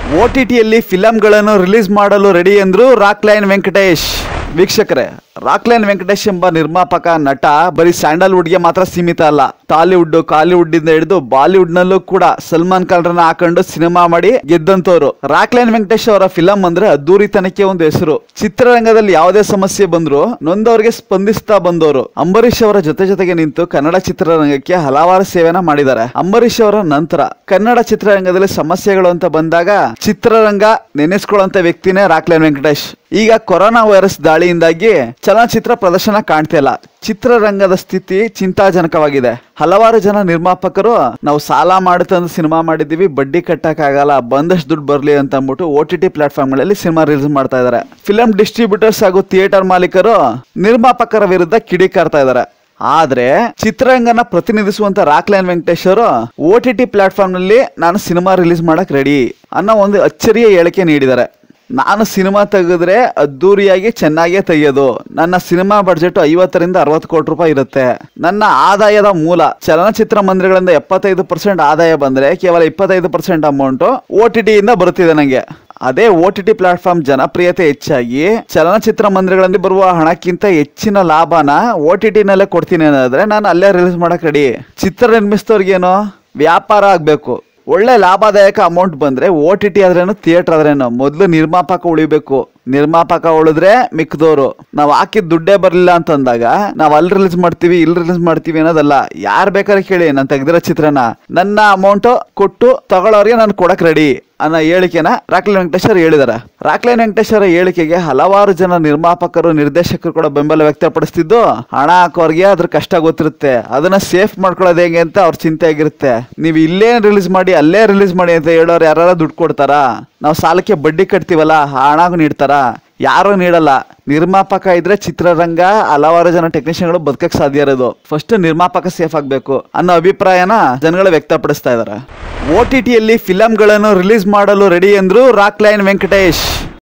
ಓ T ಟಿಯಲ್ಲಿ ಫಿಲಂಗಳನ್ನು release ಮಾಡಲು ರೆಡಿ ಎಂದ್ರು ರಾಕ್ಲೈನ್ ವೆಂಕಟೇಶ್ ವೀಕ್ಷಕರೇ ರಾಕ್ಲೈನ್ ವೆಂಕಟೇಶ್ ಎಂಬ ನಿರ್ಮಾಪಕ ನಟ ಬರೀ ಸ್ಯಾಂಡಲ್ವುಡ್ಗೆ ಮಾತ್ರ ಸೀಮಿತ ಅಲ್ಲ ಟಾಲಿವುಡ್ ಕಾಲಿವುಡ್ ಇಂದ ಹಿಡಿದು ಬಾಲಿವುಡ್ ನಲ್ಲೂ ಕೂಡ ಸಲ್ಮಾನ್ ಖಾನ್ರನ್ನ ಹಾಕೊಂಡು ಸಿನಿಮಾ ಮಾಡಿ ಗೆದ್ದಂತವ್ರು ರಾಕ್ಲೈನ್ ವೆಂಕಟೇಶ್ ಅವರ ಫಿಲಂ ಅಂದ್ರೆ ಅದ್ದೂರಿತನಕ್ಕೆ ಒಂದು ಹೆಸರು ಚಿತ್ರರಂಗದಲ್ಲಿ ಯಾವುದೇ ಸಮಸ್ಯೆ ಬಂದ್ರು ನೊಂದವರಿಗೆ ಸ್ಪಂದಿಸ್ತಾ ಬಂದವರು ಅಂಬರೀಶ್ ಅವರ ಜೊತೆ ಜೊತೆಗೆ ನಿಂತು ಕನ್ನಡ ಚಿತ್ರರಂಗಕ್ಕೆ ಹಲವಾರು ಸೇವೆನ ಮಾಡಿದ್ದಾರೆ ಅಂಬರೀಶ್ ಅವರ ನಂತರ ಕನ್ನಡ ಚಿತ್ರರಂಗದಲ್ಲಿ ಸಮಸ್ಯೆಗಳು ಅಂತ ಬಂದಾಗ ಚಿತ್ರರಂಗ ನೆನೆಸ್ಕೊಳ್ಳುವಂತ ವ್ಯಕ್ತಿನೇ ರಾಕ್ಲೈನ್ ವೆಂಕಟೇಶ್ ಈಗ ಕೊರೋನಾ ವೈರಸ್ ದಾಳಿಯಿಂದಾಗಿ ಚಲನಚಿತ್ರ ಪ್ರದರ್ಶನ ಕಾಣ್ತಿಲ್ಲ ಚಿತ್ರರಂಗದ ಸ್ಥಿತಿ ಚಿಂತಾಜನಕವಾಗಿದೆ ಹಲವಾರು ಜನ ನಿರ್ಮಾಪಕರು ನಾವು ಸಾಲ ಮಾಡಿ ತಂದು ಸಿನಿಮಾ ಮಾಡಿದೀವಿ ಬಡ್ಡಿ ಕಟ್ಟಕ್ಕಾಗಲ್ಲ ಬಂದಷ್ಟು ದುಡ್ಡು ಬರ್ಲಿ ಅಂತ ಅಂದ್ಬಿಟ್ಟು ಓ ಟಿ ಟಿ ಪ್ಲಾಟ್ಫಾರ್ಮ್ಗಳಲ್ಲಿ ಸಿನಿಮಾ ರಿಲೀಸ್ ಮಾಡ್ತಾ ಇದ್ದಾರೆ ಫಿಲಂ ಡಿಸ್ಟ್ರಿಬ್ಯೂಟರ್ಸ್ ಹಾಗೂ ಥಿಯೇಟರ್ ಮಾಲೀಕರು ನಿರ್ಮಾಪಕರ ವಿರುದ್ಧ ಕಿಡಿಕಾರ್ತಾ ಇದ್ದಾರೆ ಆದ್ರೆ ಚಿತ್ರರಂಗನ ಪ್ರತಿನಿಧಿಸುವಂತ ರಾಕ್ಲೈನ್ ವೆಂಕಟೇಶ್ ಅವರು ಓ ಟಿ ಟಿ ಪ್ಲಾಟ್ಫಾರ್ಮ್ ನಲ್ಲಿ ನಾನು ಸಿನಿಮಾ ರಿಲೀಸ್ ಮಾಡಕ್ ರೆಡಿ ಅನ್ನೋ ಒಂದು ಅಚ್ಚರಿಯ ಹೇಳಿಕೆ ನೀಡಿದ್ದಾರೆ ನಾನು ಸಿನಿಮಾ ತೆಗೆದ್ರೆ ಅದ್ದೂರಿಯಾಗಿ ಚೆನ್ನಾಗೇ ತೆಗೆಯೋದು ನನ್ನ ಸಿನಿಮಾ ಬಡ್ಜೆಟ್ ಐವತ್ತರಿಂದ ಅರವತ್ತು ಕೋಟಿ ರೂಪಾಯಿ ಇರುತ್ತೆ ನನ್ನ ಆದಾಯದ ಮೂಲ ಚಲನಚಿತ್ರ ಮಂದಿರಗಳಿಂದ ಎಪ್ಪತ್ತೈದು ಪರ್ಸೆಂಟ್ ಆದಾಯ ಬಂದ್ರೆ ಕೇವಲ ಇಪ್ಪತ್ತೈದು ಪರ್ಸೆಂಟ್ ಅಮೌಂಟು ಓ ಟಿ ಟಿಯಿಂದ ಬರುತ್ತಿದೆ ನನಗೆ ಅದೇ ಓ ಟಿ ಟಿ ಪ್ಲಾಟ್ಫಾರ್ಮ್ ಜನಪ್ರಿಯತೆ ಹೆಚ್ಚಾಗಿ ಚಲನಚಿತ್ರ ಮಂದಿರಗಳಲ್ಲಿ ಬರುವ ಹಣಕ್ಕಿಂತ ಹೆಚ್ಚಿನ ಲಾಭನ ಓ ಟಿ ಟಿನಲ್ಲೇ ಕೊಡ್ತೀನಿ ಅನ್ನೋದ್ರೆ ನಾನು ಅಲ್ಲೇ ರಿಲೀಸ್ ಮಾಡಕ್ ರೆಡಿ ಚಿತ್ರ ನಿರ್ಮಿಸಿದವ್ರಿಗೇನು ವ್ಯಾಪಾರ ಆಗಬೇಕು ಒಳ್ಳೆ ಲಾಭದಾಯಕ ಅಮೌಂಟ್ ಬಂದ್ರೆ ಓ ಟಿ ಟಿ ಆದ್ರೇನು ಥಿಯೇಟರ್ ಆದ್ರೇನು ಮೊದಲು ನಿರ್ಮಾಪಕ ಉಳಿಬೇಕು ನಿರ್ಮಾಪಕ ಉಳಿದ್ರೆ ಮಿಕ್ದೋರು ನಾವು ಹಾಕಿದ ದುಡ್ಡೇ ಬರಲಿಲ್ಲ ಅಂತಂದಾಗ ನಾವು ಅಲ್ಲಿ ರಿಲೀಸ್ ಮಾಡ್ತೀವಿ ಇಲ್ಲಿ ರಿಲೀಸ್ ಮಾಡ್ತೀವಿ ಅನ್ನೋದಲ್ಲ ಯಾರು ಬೇಕಾದ್ರೆ ಕೇಳಿ ನಾನು ತೆಗ್ದಿರೋ ಚಿತ್ರನ ನನ್ನ ಅಮೌಂಟ್ ಕೊಟ್ಟು ತಗೊಳ್ಳೋರಿಗೆ ನಾನು ಕೊಡಕ್ ರೆಡಿ ಅನ್ನೋ ಹೇಳಿಕೆನ ರಾಕ್ಲೈನ್ ವೆಂಕಟೇಶ್ವರ ಹೇಳಿದ್ದಾರೆ ರಾಕ್ಲೈನ್ ವೆಂಕಟೇಶ್ವರ ಹೇಳಿಕೆಗೆ ಹಲವಾರು ಜನ ನಿರ್ಮಾಪಕರು ನಿರ್ದೇಶಕರು ಕೂಡ ಬೆಂಬಲ ವ್ಯಕ್ತಪಡಿಸ್ತಿದ್ದು ಹಣ ಹಾಕೋರ್ಗೆ ಅದ್ರ ಕಷ್ಟ ಗೊತ್ತಿರುತ್ತೆ ಅದನ್ನ ಸೇಫ್ ಮಾಡ್ಕೊಳ್ಳೋದು ಹೆಂಗೆ ಅಂತ ಅವ್ರ ಚಿಂತೆ ಆಗಿರುತ್ತೆ ನೀವು ಇಲ್ಲೇ ರಿಲೀಸ್ ಮಾಡಿ ಅಲ್ಲೇ ರಿಲೀಸ್ ಮಾಡಿ ಅಂತ ಹೇಳೋರು ಯಾರು ದುಡ್ಡು ಕೊಡ್ತಾರಾ ನಾವು ಸಾಲಕ್ಕೆ ಬಡ್ಡಿ ಕಟ್ತೀವಲ್ಲ ಹಣಗೂ ನೀಡ್ತಾರಾ ಯಾರು ನೀಡಲ್ಲ ನಿರ್ಮಾಪಕ ಇದ್ರೆ ಚಿತ್ರರಂಗ ಹಲವಾರು ಜನ ಟೆಕ್ನಿಷಿಯನ್ಗಳು ಬದುಕಕ್ಕೆ ಸಾಧ್ಯ ಇರೋದು ಫಸ್ಟ್ ನಿರ್ಮಾಪಕ ಸೇಫ್ ಆಗಬೇಕು ಅನ್ನೋ ಅಭಿಪ್ರಾಯನ ಜನಗಳು ವ್ಯಕ್ತಪಡಿಸ್ತಾ ಇದ್ದಾರೆ ಓ ಟಿ ಟಿಯಲ್ಲಿ ಫಿಲಂಗಳನ್ನು ರಿಲೀಸ್ ಮಾಡಲು ರೆಡಿ ಎಂದ್ರು ರಾಕ್ಲೈನ್ ವೆಂಕಟೇಶ್